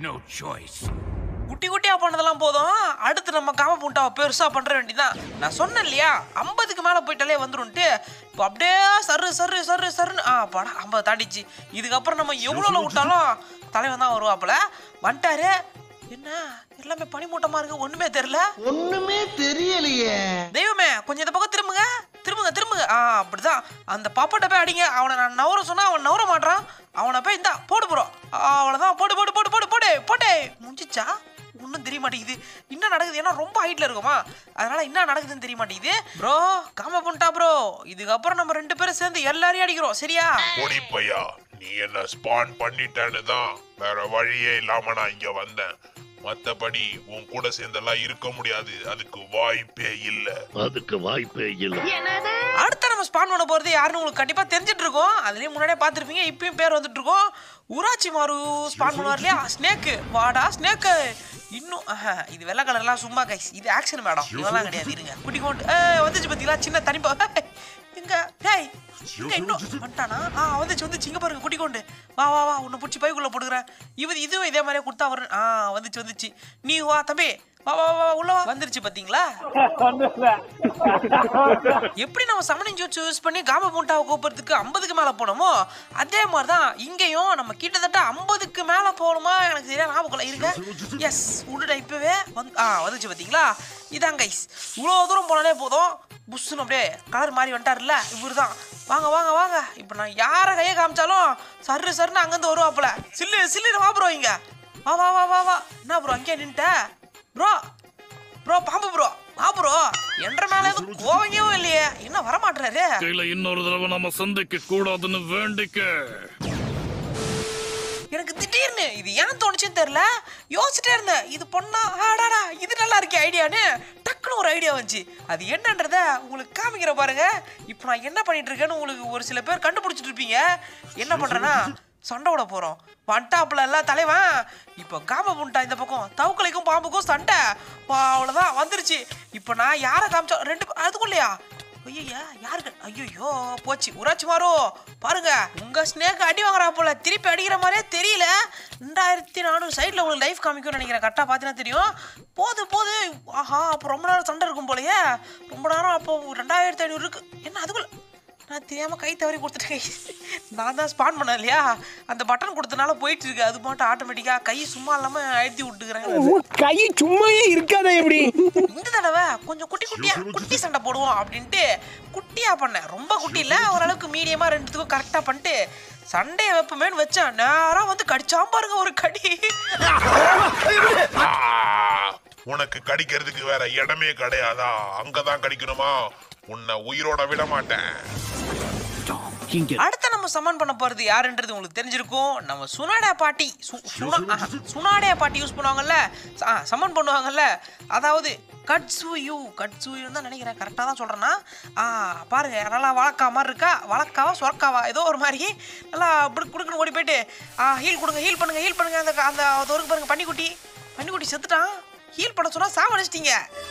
குட்டி குட்டியா பண்ணதெல்லாம் போதும் அடுத்து நம்ம காம பூண்டாவை பெருசா பண்ற வேண்டியதான் நான் சொன்னேன் இல்லையா ஐம்பதுக்கு மேல போயிட்டாலே வந்துரும்ட்டு இப்போ அப்படியே சரு சரு சரு சருன்னு ஆ படா ஐம்பது தாண்டிச்சு இதுக்கப்புறம் நம்ம எவ்வளோ விட்டாலும் தலைவன் தான் வருவாப்புல வந்துட்டாரு என்ன எல்லாமே பனிமூட்டமா இருக்கு ஒண்ணுமே தெரியல ஒண்ணுமே தெரியலையே தெய்வமே கொஞ்சம் இந்த பக்கம் திரும்புங்க திரும்புங்க திரும்புங்க ஆ அப்படிதான் அந்த பாப்பாட்ட போய் அடிங்க அவனை நான் நவர சொன்னா அவன் நவர மாட்டான் அவனை போய் இந்தா போடு போறோம் அவ்வளோதான் போடு போடு போடு போடு போடு போட்டே முடிஞ்சிச்சா ஒன்றும் தெரிய மாட்டேங்குது என்ன நடக்குது ஏன்னா ரொம்ப ஹைட்ல இருக்குமா அதனால என்ன நடக்குதுன்னு தெரிய மாட்டேங்குது ப்ரோ காம பண்ணிட்டா ப்ரோ இதுக்கப்புறம் நம்ம ரெண்டு பேரும் சேர்ந்து எல்லாரையும் அடிக்கிறோம் சரியா பொடி பையா நீ என்ன ஸ்பான் பண்ணிட்டேன்னு தான் வேற வழியே இல்லாம நான் இங்க வந்தேன் மத்தபடி உன் கூட சேர்ந்தெல்லாம் இருக்க முடியாது அதுக்கு வாய்ப்பே இல்ல அதுக்கு வாய்ப்பே இல்லை அடுத்த நம்ம ஸ்பான் பண்ண போறது யாருன்னு உங்களுக்கு கண்டிப்பா தெரிஞ்சிட்டு இருக்கோம் அதுலயும் முன்னாடியே பார்த்துருப்பீங்க இப்பயும் பேர் வந்துட்டு இருக்கோம் ஊராட்சி மாறு ஸ்பான் பண்ணுவார் இல்லையா ஸ்னேக்கு வாடா ஸ்னேக்கு இன்னும் ஆஹா, இது வெள்ளை கலர்லாம் சும்மா கைஸ் இது ஆக்ஷன் மேடம் இதெல்லாம் கிடையாது இருங்க குட்டி கொண்டு ஏய், வந்துச்சு பாத்தீங்களா சின்ன தனிப்பா எங்க டேய் இங்க இன்னும் வந்துட்டானா ஆ வந்துச்சு வந்துச்சு இங்க பாருங்க குட்டி கொண்டு வா வா வா உன்னை பிடிச்சி பைக்குள்ள போட்டுக்கிறேன் இது இதுவும் இதே மாதிரியே கொடுத்தா வரும் ஆ வந்துச்சு வந்துச்சு நீ வா தம்பி வா வா வா உள்ள வா வந்துருச்சு பாத்தீங்களா எப்படி நம்ம சமணிங் ஜூட்ஸ் யூஸ் பண்ணி காம பூண்டாவை கூப்பிட்றதுக்கு ஐம்பதுக்கு மேலே போனோமோ அதே மாதிரி தான் இங்கேயும் நம்ம கிட்டத்தட்ட ஐம்பதுக்கு மேலே போகணுமா எனக்கு சரியா ஞாபகம் இல்லை இருங்க எஸ் விடுடா இப்போவே வந்து ஆ வந்துச்சு பார்த்தீங்களா இதான் கைஸ் இவ்வளோ தூரம் போனாலே போதும் புஷ்ஷுன்னு அப்படியே கலர் மாறி வந்துட்டார்ல இவரு தான் வாங்க வாங்க வாங்க இப்போ நான் யாரை கையை காமிச்சாலும் சர்ரு சர்னு அங்கேருந்து வருவாப்புல சில்லு சில்லுன்னு வா ப்ரோ இங்க வா வா வா வா வா என்ன ப்ரோ அங்கேயே நின்ட்ட ப்ரோ ப்ரோ பாம்பு ப்ரோ வா ப்ரோ என்ற மேல எதுவும் கோவங்கவும் இல்லையே என்ன வரமாட்டாரு கையில இன்னொரு தடவை நம்ம சந்திக்க கூடாதுன்னு வேண்டிக்க எனக்கு திடீர்னு இது ஏன் தோணுச்சுன்னு தெரியல யோசிச்சுட்டே இருந்தேன் இது பண்ணா ஆடாடா இது நல்லா இருக்கே ஐடியான்னு டக்குன்னு ஒரு ஐடியா வந்துச்சு அது என்னன்றத உங்களுக்கு காமிக்கிற பாருங்க இப்போ நான் என்ன பண்ணிட்டு இருக்கேன்னு உங்களுக்கு ஒரு சில பேர் கண்டுபிடிச்சிட்டு இருப்பீங்க என்ன பண்றேன்னா சண்டை விட போறோம் வண்டாப்புல எல்லாம் தலைவன் இப்போ காம புண்டா இந்த பக்கம் தவுக்கலைக்கும் பாம்புக்கும் சண்டை வா, அவ்வளவுதான் வந்துருச்சு இப்போ நான் யாரை காமிச்சோம் ரெண்டு பே- அதுக்குள்ளயா ஐயா யாருக்கு ஐயோ போச்சு ஊராட்சி மாறோ பாருங்க உங்க ஸ்னேக் அடி வாங்குறா போல திருப்பி அடிக்கிற மாதிரியே தெரியல ரெண்டாயிரத்தி நானூறு சைடில் உங்களுக்கு லைஃப் காமிக்கும்னு நினைக்கிறேன் கரெக்டாக பார்த்தீங்கன்னா தெரியும் போது போது ஆஹா அப்போ ரொம்ப நேரம் சண்டை இருக்கும் போலயே ரொம்ப நேரம் அப்போ ரெண்டாயிரத்தி ஐநூறு இருக்கு என்ன அதுக்குள்ள நான் தெரியாம கை தவறி கொடுத்துட்டேன் நான் தான் ஸ்பான் பண்ணேன் இல்லையா அந்த பட்டன் கொடுத்தனால போயிட்டு இருக்கு அது மட்டும் ஆட்டோமேட்டிக்கா கை சும்மா இல்லாம அழுத்தி விட்டுக்கிறேன் கை சும்மாவே இருக்காதா எப்படி இந்த தடவை கொஞ்சம் குட்டி குட்டியா குட்டி சண்டை போடுவோம் அப்படின்ட்டு குட்டியா பண்ணேன் ரொம்ப குட்டி இல்ல ஓரளவுக்கு மீடியமா ரெண்டுத்துக்கும் கரெக்டா பண்ணிட்டு சண்டையை வைப்பமேன்னு வச்சேன் நேரா வந்து கடிச்சாம் பாருங்க ஒரு கடி ஆ, உனக்கு கடிக்கிறதுக்கு வேற இடமே கிடையாதா அங்கதான் கடிக்கணுமா உன்னை உயிரோட விட மாட்டேன் இங்க அடுத்து நம்ம சமன் பண்ண போறது யாருன்றது உங்களுக்கு தெரிஞ்சிருக்கும் நம்ம சுனாடா பாட்டி சு- சுனா ஆஹா, சுனாடே பாட்டி யூஸ் பண்ணுவாங்கல்ல ஆ சமன் பண்ணுவாங்கல்ல அதாவது கட்சு யூ கட்சு யூ தான் நினைக்கிறேன் கரெக்டாக தான் சொல்கிறேன்னா ஆ பாருங்க நல்லா வழக்கா மாதிரி இருக்கா வழக்காவா சொரக்காவா ஏதோ ஒரு மாதிரி நல்லா இப்படி குடுக்குன்னு ஓடி போயிட்டு ஆ ஹீல் கொடுங்க ஹீல் பண்ணுங்க ஹீல் பண்ணுங்க அந்த அந்த அது ஒரு பாருங்க பன்னிக்குட்டி பன்னிக்குட்டி செத்துட்டான் ஹீல் பண்ண சொன்னா சாவடிச்சிட்டீங்க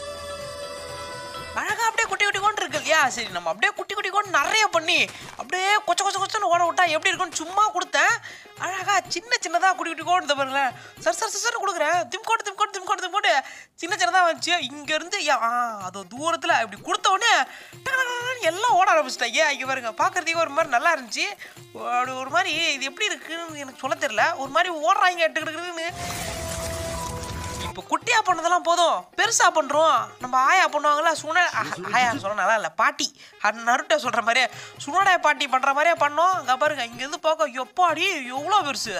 அழகா அப்படியே குட்டி குட்டி கொண்டு இருக்கு இல்லையா சரி நம்ம அப்படியே குட்டி குட்டி கொண்டு நிறைய பண்ணி அப்படியே கொச்ச கொச்ச கொச்சன்னு ஓட விட்டா எப்படி இருக்கும்னு சும்மா கொடுத்தேன் அழகா சின்ன சின்னதா குட்டி குட்டி கோடு இந்த பாருங்களேன் சார் சார் சார் கொடுக்குறேன் திம்கோட்டு திம்கோட்டு திம்கோட்டு திம்கோட்டு சின்ன சின்னதா வந்துச்சு இங்க இருந்து யா- ஆ அது தூரத்துல இப்படி கொடுத்த உடனே டக்கு டக்கு டக்குன்னு எல்லாம் ஓட ஆரம்பிச்சிட்டாங்க இங்க பாருங்க பாக்குறதுக்கு ஒரு மாதிரி நல்லா இருந்துச்சு ஒரு- ஒரு மாதிரி இது எப்படி இருக்குன்னு எனக்கு சொல்ல தெரியல ஒரு மாதிரி ஓடுறாங்க டக்கு டக்குன்னு இப்போ குட்டியா பண்ணதெல்லாம் போதும் பெருசா பண்றோம் நம்ம ஆயா பண்ணுவாங்கல்ல சுன ஆ- ஆயா சொல்ல நல்லா இல்ல பாட்டி அது நருட்ட சொல்ற மாதிரியே சுனோடைய பாட்டி பண்ற மாதிரியே பண்ணோம் அங்க பாருங்க இங்க இருந்து பார்க்க எப்பாடி எவ்வளோ பெருசு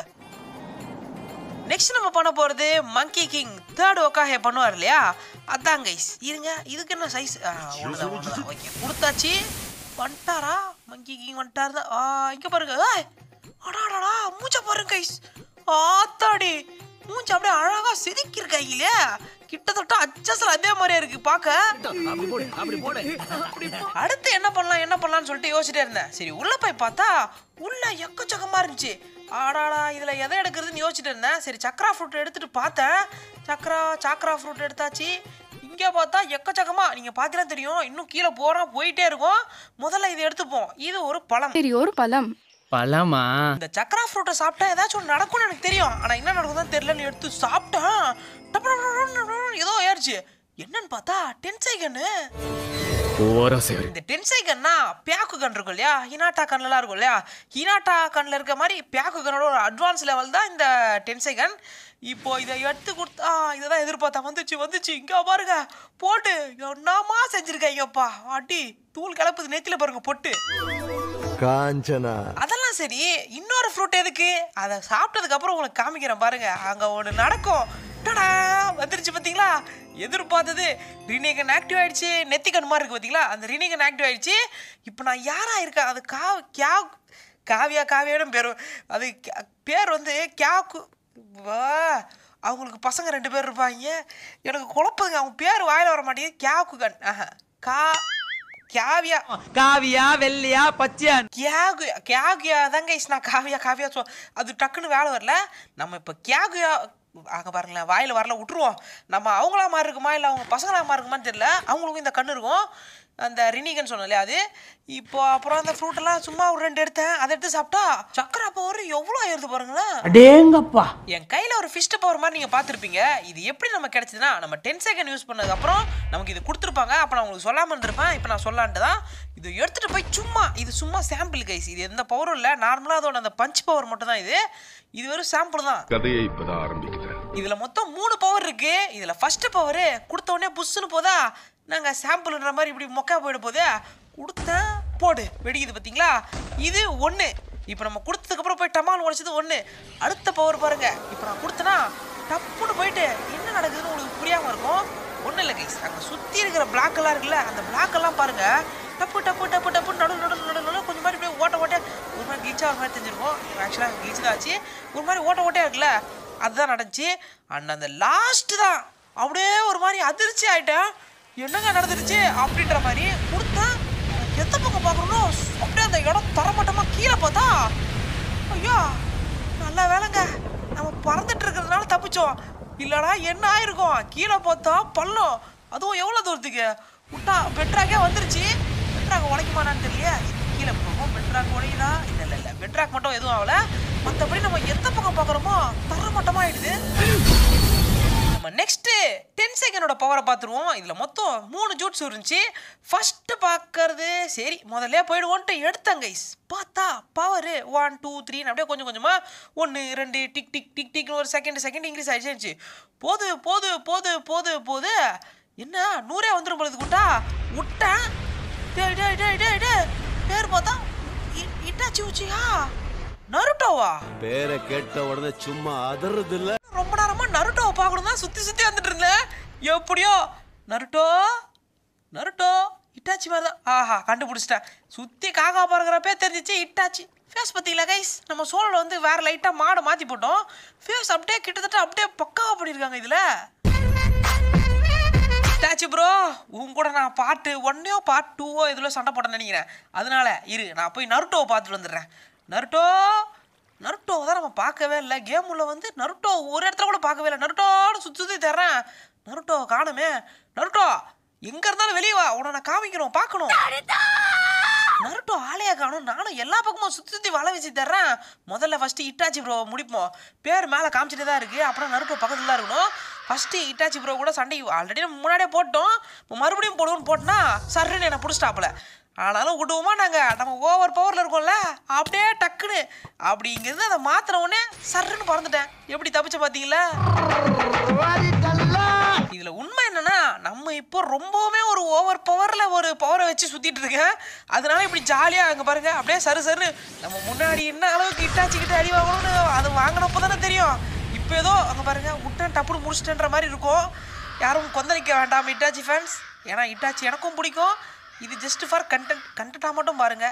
நெக்ஸ்ட் நம்ம பண்ண போறது மங்கி கிங் தேர்ட் ஒக்காகே பண்ணுவார் இல்லையா அதான் கைஸ் இருங்க இதுக்கு என்ன சைஸ் ஒண்ணுதான் ஒண்ணுதான் ஓகே கொடுத்தாச்சு வந்துட்டாரா மங்கி கிங் வந்துட்டாரு தான் ஆ இங்க பாருங்க ஏய் அடாடாடா மூச்ச பாருங்க கைஸ் ஆத்தாடி மூஞ்சி அப்படியே அழகா செதுக்கிருக்காங்களே கிட்டத்தட்ட அச்சசல் அதே மாதிரியே இருக்கு பார்க்க அப்படி போடு அப்படி போடு அப்படி போ- அடுத்து என்ன பண்ணலாம் என்ன பண்ணலாம்னு சொல்லிட்டு யோசிச்சிட்டே இருந்தேன் சரி உள்ள போய் பார்த்தா உள்ள எக்கச்சக்கமா இருந்துச்சு ஆடாடா இதுல எதை எடுக்கிறதுன்னு யோசிச்சுட்டு இருந்தேன் சரி சக்ரா ஃப்ரூட் எடுத்துட்டு பார்த்தேன் சக்ரா சாக்ரா ஃப்ரூட் எடுத்தாச்சு இங்கே பார்த்தா எக்கச்சக்கமா நீங்க பார்த்தீங்கன்னா தெரியும் இன்னும் கீழே போறோம் போயிட்டே இருக்கும் முதல்ல இதை எடுத்துப்போம் இது ஒரு பழம் சரி ஒரு பழம் பழமா இந்த சக்ரா ஃப்ரூட்டை சாப்பிட்டா ஏதாச்சும் ஒன்று நடக்கும்னு எனக்கு தெரியும் ஆனால் என்ன நடக்குதுன்னு தெரியலன்னு எடுத்து சாப்பிட்டேன் டப்பு டப்பு டப்பு டப்பு டப்பு ஏதோ ஏறிச்சு என்னன்னு பார்த்தா டென்சைகன்னு ஓர சரி இந்த டென்சை கன்னா பியாக்கு கன் இருக்கும் இல்லையா ஹினாட்டா கன்லாம் இருக்கும் இல்லையா ஹினாட்டா கன்ல இருக்க மாதிரி பியாக்கு கன்னோட ஒரு அட்வான்ஸ் லெவல் தான் இந்த டென்சை கன் இப்போ இதை எடுத்து கொடுத்தா இதை தான் எதிர்பார்த்தா வந்துச்சு வந்துச்சு இங்க பாருங்க போட்டு என்னமா செஞ்சிருக்காங்கப்பா அடி தூள் கலப்புது நெத்தில பாருங்க பொட்டு காஞ்சனா அதெல்லாம் சரி இன்னொரு ஃப்ரூட் எதுக்கு அதை சாப்பிட்டதுக்கு அப்புறம் உங்களுக்கு காமிக்கிறேன் பாருங்க அங்க ஒன்று நடக்கும் டடா வந்துருச்சு பார்த்தீங்களா எதிர்பார்த்தது ரினிகன் ஆக்டிவ் ஆயிடுச்சு நெத்திக்கன் மாதிரி இருக்கு பார்த்தீங்களா அந்த ரினிகன் ஆக்டிவ் ஆயிடுச்சு இப்போ நான் யாரா இருக்கேன் அது கா கியா காவியா காவியான பேர் அது கே- பேர் வந்து கியாக்கு வா அவங்களுக்கு பசங்க ரெண்டு பேர் இருப்பாங்க எனக்கு குழப்பதுங்க அவங்க பேர் வாயில வர மாட்டேங்குது கியாக்குகன் ஆஹா கா கியாவியா காவியா வெள்ளையா பச்சையா கியாகுயா கியாகுயா தான் கைஸ் நான் காவியா காவியா சொ அது டக்குன்னு வேலை வரல நம்ம இப்போ கியாகுயா அங்கே பாருங்களேன் வாயில் வரல விட்டுருவோம் நம்ம அவங்களா மாதிரி இருக்குமா இல்லை அவங்க பசங்களா மாதிரி இருக்குமான்னு தெரியல அவங்களுக்கும் இந்த கண்ணு இருக்கும் அந்த ரினிகன் சொன்னோம் இல்லையா அது இப்போ அப்புறம் அந்த ஃப்ரூட்டெல்லாம் சும்மா ஒரு ரெண்டு எடுத்தேன் அதை எடுத்து சாப்பிட்டா சக்கரை பவர் எவ்வளோ ஏறுது பாருங்களேன் அடேங்கப்பா என் கையில் ஒரு ஃபிஸ்ட் பவர் மாதிரி நீங்கள் பார்த்துருப்பீங்க இது எப்படி நம்ம கிடைச்சதுன்னா நம்ம டென் செகண்ட் யூஸ் பண்ணதுக்கப்புறம் நமக்கு இது கொடுத்துருப்பாங்க அப்போ நான் உங்களுக்கு சொல்லாமல் இருந்திருப்பேன் இப்போ நான் சொல்லான்ட்டு தான் இது எடுத்துகிட்டு போய் சும்மா இது சும்மா சாம்பிள் கைஸ் இது எந்த பவரும் இல்லை நார்மலாக அதோட அந்த பஞ்ச் பவர் மட்டும் தான் இது இது வெறும் சாம்பிள் தான் கதையை இப்பதான் ஆரம்பிக்கிறேன் இதில் மொத்தம் மூணு பவர் இருக்கு இதில் ஃபர்ஸ்ட் பவர் கொடுத்த உடனே புஷ்ஷுன்னு போதா நாங்கள் சாம்பிள்ன்ற மாதிரி இப்படி மொக்கா போயிட போதே கொடுத்தேன் போடு வெடிக்குது பார்த்தீங்களா இது ஒன்று இப்போ நம்ம கொடுத்ததுக்கப்புறம் போய் டமால் உடைச்சது ஒன்று அடுத்த பவர் பாருங்க இப்போ நான் கொடுத்தேன்னா டப்புன்னு போயிட்டு என்ன நடக்குதுன்னு உங்களுக்கு புரியாமல் இருக்கும் ஒன்றும் இல்லை கைஸ் அங்கே சுற்றி இருக்கிற black எல்லாம் இருக்குல்ல அந்த black எல்லாம் பாருங்க டப்பு டப்பு டப்பு டப்பு நடு நடு நடு நடு கொஞ்சம் மாதிரி அப்படியே ஓட்ட ஓட்ட ஒரு மாதிரி கிளிச்சாக ஒரு மாதிரி தெரிஞ்சிருக்கும் ஆக்சுவலாக கிளிச் தான் ஆச்சு ஒரு மாதிரி ஓட்ட ஓட்டையாக இருக்குல்ல அதுதான் நடந்துச்சு அண்ட் அந்த லாஸ்ட் தான் அப்படியே ஒரு மாதிரி அதிர்ச்சி ஆயிட்டேன் என்னங்க நடந்துருச்சு அப்படின்ற மாதிரி கொடுத்தேன் எந்த பக்கம் பார்க்கணும் அப்படியே அந்த இடம் தரமட்டமாக கீழே பார்த்தா ஐயா நல்ல வேலைங்க நம்ம பறந்துட்டு இருக்கிறதுனால தப்பிச்சோம் இல்லடா என்ன ஆயிருக்கும் கீழே பார்த்தா பள்ளம் அதுவும் எவ்வளோ தூரத்துக்கு விட்டா பெட்ராக்கே வந்துருச்சு பெட்ராக் உடைக்குமானான்னு தெரியல கீழே போகும் பெட்ராக் உடையுதா இல்லை இல்லை இல்லை பெட்ராக் மட்டும் எதுவும் ஆகல மற்றபடி நம்ம எந்த பக்கம் பார்க்குறோமோ தரமட்டமாயிடுது நம்ம நெக்ஸ்ட் டென் செகண்டோட பவரை பார்த்துருவோம் இதில் மொத்தம் மூணு ஜூட்ஸ் இருந்துச்சு ஃபஸ்ட்டு பார்க்கறது சரி முதல்ல போயிடுவோன்ட்டு எடுத்தேன் கைஸ் பார்த்தா பவர் ஒன் டூ த்ரீன்னு அப்படியே கொஞ்சம் கொஞ்சமாக ஒன்று ரெண்டு டிக் டிக் டிக் டிக்னு ஒரு செகண்ட் செகண்ட் இன்க்ரீஸ் ஆயிடுச்சு போது போது போது போது போது என்ன நூறே வந்துடும் பொழுது கூட்டா விட்டேன் டேய் டேய் டேய் டேய் டேய் பேர் பார்த்தா இ- இட்டாச்சி உச்சியா நருட்டோவா பேரை கேட்ட உடனே சும்மா அதறது இல்ல ரொம்ப நேரமா நருட்டோவை பார்க்கணும் தான் சுத்தி சுத்தி வந்துட்டு இருந்தேன் எப்படியோ நருட்டோ நருட்டோ இட்டாச்சி மாதிரி தான் ஆஹா கண்டுபிடிச்சிட்டேன் சுத்தி காக்கா பறக்கிறப்பே தெரிஞ்சிச்சு இட்டாச்சி ஃபேஸ் பார்த்தீங்களா கைஸ் நம்ம சோழல வந்து வேற லைட்டாக மாடை மாற்றி போட்டோம் ஃபேஸ் அப்படியே கிட்டத்தட்ட அப்படியே பக்காவா பண்ணியிருக்காங்க இதில் இட்டாச்சி ப்ரோ உன் கூட நான் பாட்டு ஒன்னையோ பார்ட் டூவோ இதில் சண்டை போட்டேன்னு நினைக்கிறேன் அதனால இரு நான் போய் நருட்டோவை பார்த்துட்டு வந்துடுறேன் நருட்டோ நருட்டோவை தான் நம்ம பார்க்கவே இல்லை கேம் உள்ள வந்து நருட்டோ ஒரு இடத்துல கூட பார்க்கவே இல்லை நருட்டோன்னு சுற்றி சுற்றி தர்றேன் நருட்டோ காணுமே நருட்டோ எங்கே இருந்தாலும் வெளியே வா உன்னை நான் காமிக்கணும் பார்க்கணும் நருட்டோ ஆளையா காணும் நானும் எல்லா பக்கமும் சுற்றி சுற்றி வலை வச்சு தர்றேன் முதல்ல ஃபஸ்ட்டு இட்டாச்சி ப்ரோ முடிப்போம் பேர் மேலே காமிச்சிட்டு தான் இருக்குது அப்புறம் நருட்டோ பக்கத்தில் தான் இருக்கணும் ஃபஸ்ட்டு இட்டாச்சி ப்ரோ கூட சண்டை ஆல்ரெடி நம்ம முன்னாடியே போட்டோம் இப்போ மறுபடியும் போடுவோம்னு போட்டோன்னா சர்ன்னு என்னை பிடிச்சிட்டாப்புல ஆனாலும் விடுவோமா நாங்கள் நம்ம ஓவர் பவரில் இருக்கோம்ல அப்படியே டக்குன்னு அப்படி இங்கேருந்து அதை மாத்தின உடனே சர்ன்னு பறந்துட்டேன் எப்படி தப்பிச்சு பார்த்தீங்களா இதுல உண்மை என்னன்னா நம்ம இப்போ ரொம்பவுமே ஒரு ஓவர் பவர்ல ஒரு பவரை வச்சு சுத்திட்டு இருக்கேன் அதனால இப்படி ஜாலியா அங்க பாருங்க அப்படியே சரு சரு நம்ம முன்னாடி என்ன அளவுக்கு இட்டாச்சிக்கிட்டு அடி வாங்கணும்னு அது வாங்கினப்போ தானே தெரியும் இப்போ ஏதோ அங்க பாருங்க விட்டேன் டப்புனு முடிச்சிட்டேன்ற மாதிரி இருக்கும் யாரும் கொந்தளிக்க வேண்டாம் இட்டாச்சி ஃபேன்ஸ் ஏன்னா இட்டாச்சி எனக்கும் பிடிக்கும் இது ஜஸ்ட் ஃபார் கண்டென்ட் கண்டென்ட்டாக மட்டும் பாருங்க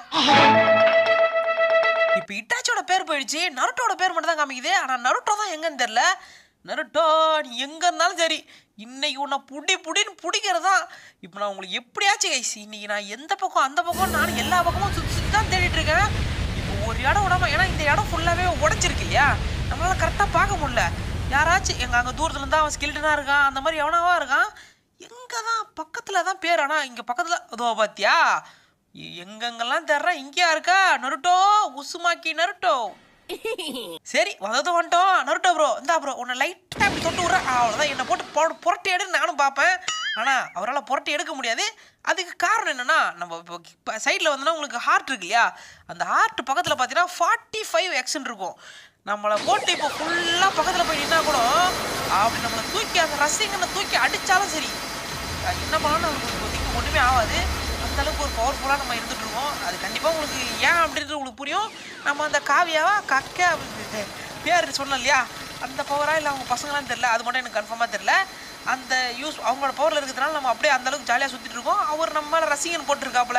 இப்போ இட்டாச்சியோட பேர் போயிடுச்சு நருட்டோட பேர் மட்டும் தான் காமிக்குது ஆனால் நருட்டோ தான் எங்கன்னு தெரில நருட்டோ நீ எங்கே இருந்தாலும் சரி இன்னைக்கு உன்னை புடி புடின்னு பிடிக்கிறது தான் இப்போ நான் உங்களுக்கு எப்படியாச்சும் கைஸ் இன்னைக்கு நான் எந்த பக்கம் அந்த பக்கம் நான் எல்லா பக்கமும் சுற்றி சுற்றி தான் தேடிட்டு இருக்கேன் இப்போ ஒரு இடம் விடாம ஏன்னா இந்த இடம் ஃபுல்லாகவே உடஞ்சிருக்கு இல்லையா நம்மளால கரெக்டாக பார்க்க முடியல யாராச்சும் எங்கள் அங்கே தூரத்துல இருந்தா அவன் ஸ்கில்டனாக இருக்கான் அந்த மாதிரி எவனாவா இருக்கான் எங்கே தான் பக்கத்தில் தான் பேர் ஆனால் இங்கே பக்கத்தில் அதோ பார்த்தியா எ- எங்கெங்கெல்லாம் தேடுறேன் இங்கேயா இருக்கா நருட்டோ உசுமாக்கி நருட்டோ சரி வந்தது வந்துட்டோம் நருட்டோ ப்ரோ இந்தா ப்ரோ உன்னை லைட்டாக இப்படி தொட்டு விட்றேன் அவ்வளோதான் என்னை போட்டு போட்டு புரட்டி எடுன்னு நானும் பார்ப்பேன் ஆனால் அவரால் புரட்டி எடுக்க முடியாது அதுக்கு காரணம் என்னன்னா நம்ம இப்போ சைடில் வந்தோன்னா உங்களுக்கு ஹார்ட் இருக்கு இல்லையா அந்த ஹார்ட் பக்கத்தில் பார்த்தீங்கன்னா ஃபார்ட்டி ஃபைவ் எக்ஸ்ன்னு இருக்கும் நம்மளை போட்டு இப்போ ஃபுல்லாக பக்கத்தில் போய் நின்னா கூட அப்படி நம்மளை தூக்கி அந்த ரசிகனை தூக்கி அடித்தாலும் சரி அஹ் என்ன பண்ணாலும் நமக்கு இப்போதைக்கு ஒன்றுமே ஆகாது அந்த அளவுக்கு ஒரு பவர்ஃபுல்லாக நம்ம இருந்துட்டு இருக்கோம் அது கண்டிப்பாக உங்களுக்கு ஏன் அப்படின்றது உங்களுக்கு புரியும் நம்ம அந்த காவியாவா கக்க அப்படின்னு பேர் சொன்னோம் இல்லையா அந்த பவரா இல்லை அவங்க பசங்களாம் தெரில அது மட்டும் எனக்கு கன்ஃபார்மாக தெரில அந்த யூஸ் அவங்களோட பவரில் இருக்கிறதுனால நம்ம அப்படியே அந்த அளவுக்கு ஜாலியாக சுற்றிட்டு இருக்கோம் அவர் நம்ம மேலே ரசிகன் போட்டிருக்காப்புல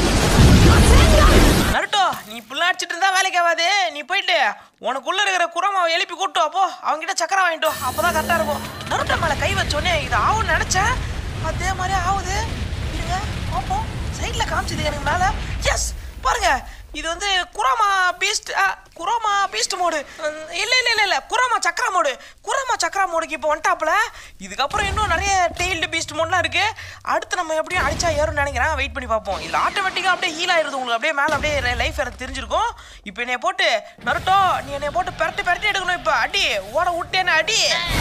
நருட்டோ நீ இப்படிலாம் அடிச்சிட்டு இருந்தா வேலைக்கு ஆகாது நீ போயிட்டு உனக்குள்ள இருக்கிற குரமாவை எழுப்பி கூட்டு அப்போ அவன்கிட்ட சக்கரை வாங்கிட்டு வா. அப்பதான் கரெக்டா இருக்கும் நருட்டோ மேல கை வச்சோடனே இது ஆகும்னு நினைச்சேன் அதே மாதிரி ஆகுது இருங்க பார்ப்போம் சைட்ல காமிச்சது எனக்கு மேல எஸ் பாருங்க இது வந்து chroma beast chroma beast mode இல்ல இல்ல இல்ல இல்ல குரோமா சக்கரா மோடு குரோமா சக்கரா மோடுக்கு இப்போ வந்துட்டாப்புல இதுக்கப்புறம் இன்னும் நிறைய டெய்ல்டு பீஸ்ட் மோட்லாம் இருக்கு அடுத்து நம்ம எப்படியும் அடிச்சா ஏறும்னு நினைக்கிறேன் வெயிட் பண்ணி பார்ப்போம் இல்லை ஆட்டோமேட்டிக்காக அப்படியே ஹீல் ஆயிருது உங்களுக்கு அப்படியே மேலே அப்படியே லைஃப் எனக்கு தெரிஞ்சிருக்கும் இப்போ என்னைய போட்டு நருட்டோ நீ என்னைய போட்டு பெரட்டி பெரட்டி எடுக்கணும் இப்போ அடி ஓட விட்டேன்னு அடி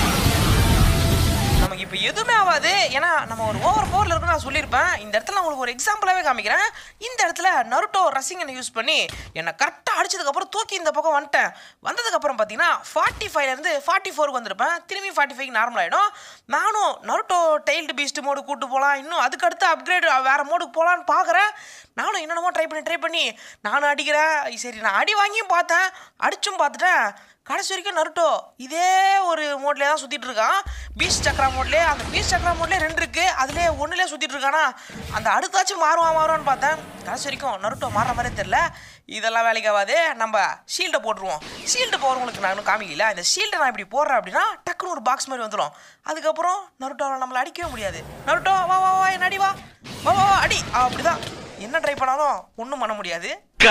நமக்கு இப்போ எதுவுமே ஆகாது ஏன்னா நம்ம ஒரு ஓவர் பவரில் இருக்குன்னு நான் சொல்லியிருப்பேன் இந்த இடத்துல நான் உங்களுக்கு ஒரு எக்ஸாம்பிளாகவே காமிக்கிறேன் இந்த இடத்துல நருட்டோ ரசிங்கனை யூஸ் பண்ணி என்னை கரெக்டாக அடிச்சதுக்கப்புறம் தூக்கி இந்த பக்கம் வந்துட்டேன் வந்ததுக்கப்புறம் பார்த்தீங்கன்னா ஃபார்ட்டி ஃபைவ்லேருந்து ஃபார்ட்டி ஃபோருக்கு வந்திருப்பேன் திரும்பி ஃபார்ட்டி ஃபைவ் நார்மல் ஆகிடும் நானும் நருட்டோ டெய்ல்டு பீஸ்ட் மோடு கூட்டு போகலாம் இன்னும் அதுக்கடுத்து அப்கிரேட் வேறு மோடுக்கு போகலான்னு பார்க்குறேன் நானும் என்னென்னமோ ட்ரை பண்ணி ட்ரை பண்ணி நானும் அடிக்கிறேன் சரி நான் அடி வாங்கியும் பார்த்தேன் அடிச்சும் பார்த்துட்டேன் கடைசி வரைக்கும் நருட்டோ இதே ஒரு மோட்லேயே தான் சுற்றிட்டு இருக்கான் பீச் சக்கரா மோட்லேயே அந்த பீச் சக்கரா மோட்லேயே ரெண்டு இருக்கு அதுலேயே ஒன்றுலேயே சுற்றிட்டு இருக்கானா அந்த அடுத்தாச்சும் மாறுவான் மாறுவான்னு பார்த்தேன் கடைசி வரைக்கும் நருட்டோ மாறுற மாதிரி தெரில இதெல்லாம் வேலைக்கு ஆகாது நம்ம ஷீல்டை போட்டுருவோம் ஷீல்டு போகிறவங்களுக்கு நான் இன்னும் காமிக்கல இந்த ஷீல்டை நான் இப்படி போடுறேன் அப்படின்னா டக்குன்னு ஒரு பாக்ஸ் மாதிரி வந்துடும் அதுக்கப்புறம் நருட்டோவை நம்மளை அடிக்கவே முடியாது நருட்டோ வா வா வா என் அடி வா வா வா வா, அடி அப்படிதான் என்ன ட்ரை பண்ணாலும் ஒன்றும் பண்ண முடியாது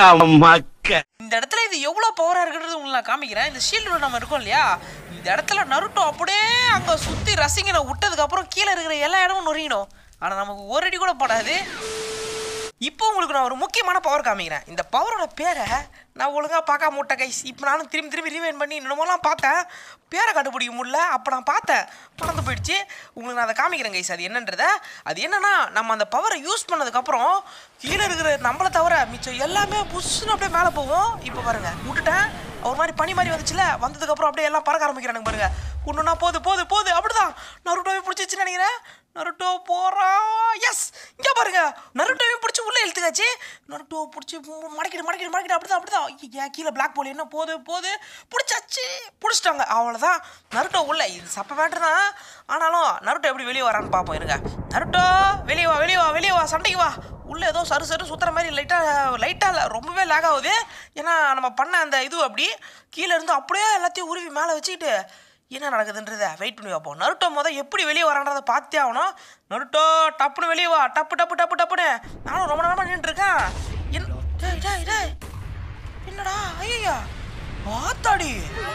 இந்த இடத்துல இது எவ்வளோ பவராக இருக்குன்றது உங்களுக்கு நான் காமிக்கிறேன் இந்த ஷீல்டு நம்ம இருக்கோம் இல்லையா இந்த இடத்துல நருட்டோ அப்படியே அங்கே சுற்றி ரசிங்கனை விட்டதுக்கப்புறம் கீழே இருக்கிற எல்லா இடமும் நொறியணும் ஆனால் நமக்கு ஒரு அடி கூட படாது இப்போ உங்களுக்கு நான் ஒரு முக்கியமான பவர் காமிக்கிறேன் இந்த பவரோட பேரை நான் ஒழுங்காக பார்க்காம விட்ட கைஸ் இப்போ நானும் திரும்பி திரும்பி ரீவைன் பண்ணி என்னமோலாம் பார்த்தேன் பேரை கண்டுபிடிக்க முடியல அப்போ நான் பார்த்தேன் மறந்து போயிடுச்சு உங்களுக்கு நான் அதை காமிக்கிறேன் கைஸ் அது என்னன்றத அது என்னன்னா நம்ம அந்த பவரை யூஸ் பண்ணதுக்கப்புறம் கீழே இருக்கிற நம்மளை தவிர மிச்சம் எல்லாமே புஷ்ஷுன்னு அப்படியே மேலே போவோம் இப்போ பாருங்க விட்டுட்டேன் ஒரு மாதிரி பனி மாதிரி வந்துச்சுல வந்ததுக்கப்புறம் அப்படியே எல்லாம் பறக்க ஆரம்பிக்கிறானுங்க பாருங்க ஒன்றுனா போது போது போது அப்படிதான் நருட்டோவே பிடிச்சிச்சுன்னு நினைக்கிறேன் நருட்டோ போறான் எஸ் இங்க பாருங்க நருட்டோவையும் பிடிச்சி உள்ள இழுத்துக்காச்சு நருட்டோ பிடிச்சி மடக்கிடு மடக்கிடு மடக்கிடு அப்படிதான் அப்படிதான் ஐயா கீழே பிளாக் போல் என்ன போது போது பிடிச்சாச்சு பிடிச்சிட்டாங்க அவ்வளோதான் நருட்டோ உள்ள இது சப்ப மேட்டர் தான் ஆனாலும் நருட்டோ எப்படி வெளியே வரான்னு பார்ப்போம் இருங்க நருட்டோ வெளியே வா வெளியே வா வெளியே வா சண்டைக்கு வா உள்ளே ஏதோ சரு சரு சுத்துற மாதிரி லைட்டாக லைட்டாக ரொம்பவே லேக் ஆகுது ஏன்னா நம்ம பண்ண அந்த இது அப்படி கீழே இருந்து அப்படியே எல்லாத்தையும் உருவி மேலே வச்சுக்கிட்டு என்ன நடக்குதுன்றத வெயிட் பண்ணி பார்ப்போம் நருட்டோ முத எப்படி வெளியே வரான்றதை பார்த்தே ஆகணும் நருட்டோ டப்புன்னு வெளியே வா டப்பு டப்பு டப்பு டப்புன்னு நானும் ரொம்ப நேரமாக நின்றுட்டு இருக்கேன் என் டேய் டேய் டேய் என்னடா ஐயா ஆத்தாடி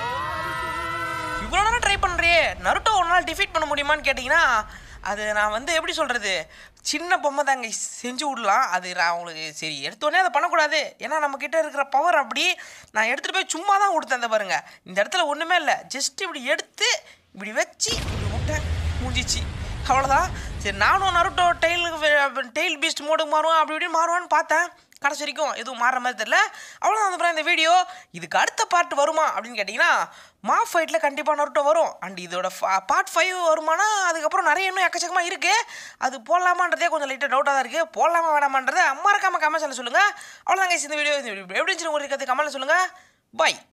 இவ்வளோ நேரம் ட்ரை பண்ணுறியே நருட்டோ ஒரு நாள் டிஃபீட் பண்ண முடியுமான்னு கேட்டிங்கன்னா அது நான் வந்து எப்படி சொல்கிறது சின்ன பொம்மை தாங்க செஞ்சு விடலாம் அது நான் உங்களுக்கு சரி எடுத்தோடனே அதை பண்ணக்கூடாது ஏன்னா நம்மக்கிட்ட இருக்கிற பவர் அப்படி நான் எடுத்துகிட்டு போய் சும்மா தான் கொடுத்தேன் இந்த பாருங்க இந்த இடத்துல ஒன்றுமே இல்லை ஜஸ்ட் இப்படி எடுத்து இப்படி வச்சு இப்படி விட்டேன் முடிஞ்சிச்சு அவ்வளோதான் சரி நானும் நருட்டோ டெய்ல் டெய்ல் பீஸ்ட் மோடுக்கு மாறுவேன் அப்படி இப்படின்னு மாறுவான்னு பார்த்தேன் கடைசி வரைக்கும் எதுவும் மாறுற மாதிரி தெரியல அவ்வளோதான் அப்புறம் இந்த வீடியோ இதுக்கு அடுத்த பார்ட் வருமா அப்படின்னு கேட்டிங்கன்னா மா ஃபைட்டில் கண்டிப்பாக நருட்டோ வரும் அண்ட் இதோட பார்ட் ஃபைவ் வருமானா அதுக்கப்புறம் நிறைய இன்னும் எக்கச்சக்கமாக இருக்குது அது போடலாமான்றதே கொஞ்சம் லைட்டாக டவுட்டாக தான் இருக்குது போடலாமா வேணாமான்றதை மறக்காம கமெண்ட்ஸில் சொல்லுங்கள் அவ்வளோதாங்க இந்த வீடியோ இந்த வீடியோ எப்படி இருந்துச்சு உங்களுக்கு கமெண்ட்டில் சொல்லுங்கள் பை